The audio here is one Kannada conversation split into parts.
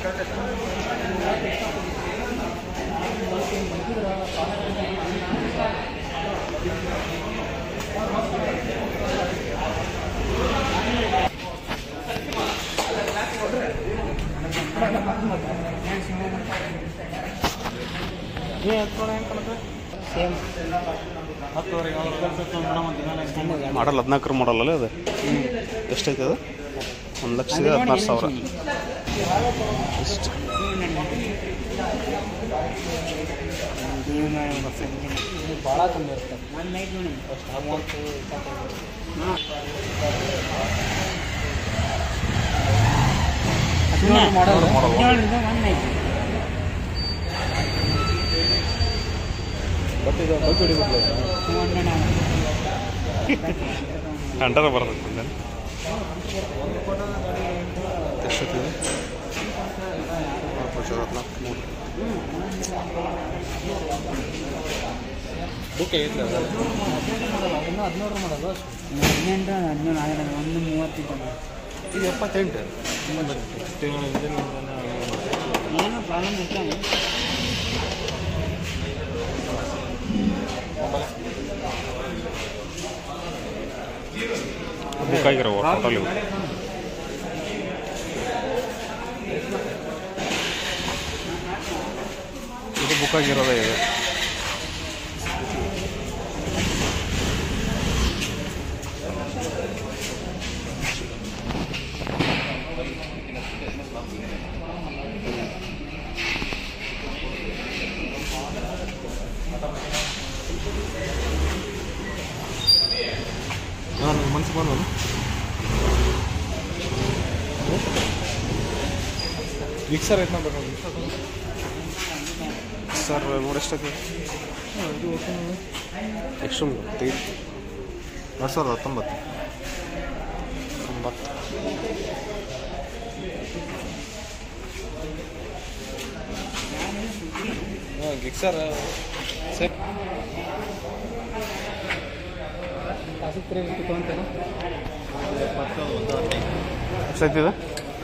ಸೇಮ್ ಮಾಡಲ್ ಹದಿನಾಲ್ಕರ ಮಾಡಲ್ ಅಲ್ಲ ಅದು ಎಷ್ಟೈತೆ ಅದು ಒಂದು ಲಕ್ಷದ ಹದಿನಾರು ಸಾವಿರ ಇಷ್ಟು ಭಾಳ ಕಮ್ಮಿ ಇರುತ್ತೆ ಒಂದು ನೈಟ್ ನೋಡಿ ಮೂವತ್ತು ಮಾಡಲ್ ಒಂದು ನೈಟ್ ಟೂ ಹಂಡ್ರೆಡ್ ಅಂಡರ ಬರ್ತದೆ ಎಷ್ಟೊತ್ತಿದೆ ಹದಿನಾಲ್ಕು ಮೂರು ಬುಕ್ ಐತೆ ಇನ್ನೂ ಹದಿನೂರು ಮಾಡೋದು ಹದಿನೆಂಟು ಹದಿನೇಳು ಆಗಿರೋದು ಒಂದು ಮೂವತ್ತಿತ್ತು ಇದು ಎಪ್ಪತ್ತೆಂಟು ಏನೋ ಪ್ರಾಬ್ಲಮ್ ಇರ್ತಾವೆ ಬುಕ್ ಆಗಿರೋ ಟೋಟಲ್ ಇವು ಇದು ಬುಕ್ ಆಗಿರೋದೇ ಇದೆ ನಾನು ಮನ್ಸು ಬಂದು ಮಿಕ್ಸರ್ ಐತೆ ಬೇಕು ಸರ್ ನೋಡಿ ಎಷ್ಟೈತೆ ಎಷ್ಟು ತೆಗಿ ಎರಡು ಸಾವಿರದ ಹತ್ತೊಂಬತ್ತು ಒಂಬತ್ತು ಮಿಕ್ಸರ್ ಸರ್ ಎಷ್ಟೈತಿದೆ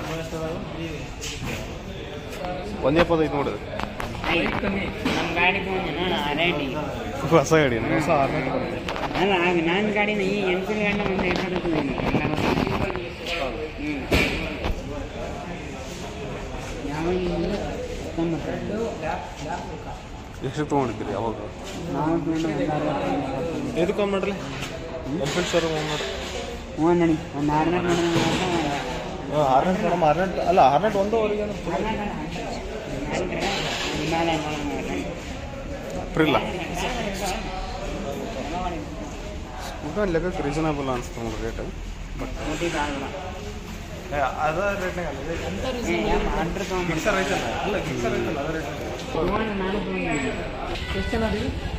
ಒಂದೇ ಪದ ಐತೆ ನೋಡಿದೆ ನಮ್ಮ ಗಾಡಿ ತೊಗೊಂಡೆ ನೋಡ ರೆಡಿ ಹೊಸ ಗಾಡಿ ಹೊಸ ಅಲ್ಲ ಆಗ ನನ್ನ ಗಾಡಿನ ಈ ಎಂಟು ಗಂಟೆ ಒಂದು ಇಟ್ಕೊಂಡಿದ್ದೀನಿ ಎಲ್ಲ ಹ್ಞೂ ಯಾವಾಗ ಹತ್ತೊಂಬತ್ತು ಎಷ್ಟು ತೊಗೊಂಡಿದ್ದೀರಿ ಯಾವಾಗ ನಾವು ತೊಗೊಂಡು ಎದಕ್ಕೆ ಒಂದು ಮಾಡ್ರಿ ಎಲ್ಫೆಂಟ್ ಶೋರೂಮ್ ಒಂದು ಮಾಡ್ರಿ ಹ್ಞೂ ನಡಿ ಒಂದು ಆರ್ನಟ್ ಮಾಡೋಣ ಆರ್ನೆಟ್ ಮೇಡಮ್ ಆರ್ನೆಟ್ ಅಲ್ಲ ಆರ್ನೆಟ್ ಒಂದೂವರೆಗೆ ಮೇಲೆ ನೋಡೋಣ ಪ್ರಿಲ್ಲ ಸ್ಕೂಟರ್ ಲೆಕ್ಕಕ್ಕೆ ರೀಸನಬಲ್ ಅನ್ಸುತ್ತೆ ನೋಡಿ ರೇಟ್ ಬಟ್ ನೋಟಿಸ್ ಆಗಲ್ಲ ಅದ ರೇಟ್ನಾಗ ಆರ್ಡ್ರ್ ತೊಗೊಂಡು ಮಿಕ್ಸರ್ ಐತಲ್ಲ ಅಲ್ಲ ಮಿಕ್ಸರ್ ಐತಲ್ಲ ಅದ ರೇಟ್ ನಾನು ತೊಗೊಂಡಿದ್ದೀನಿ ಎಷ್ಟು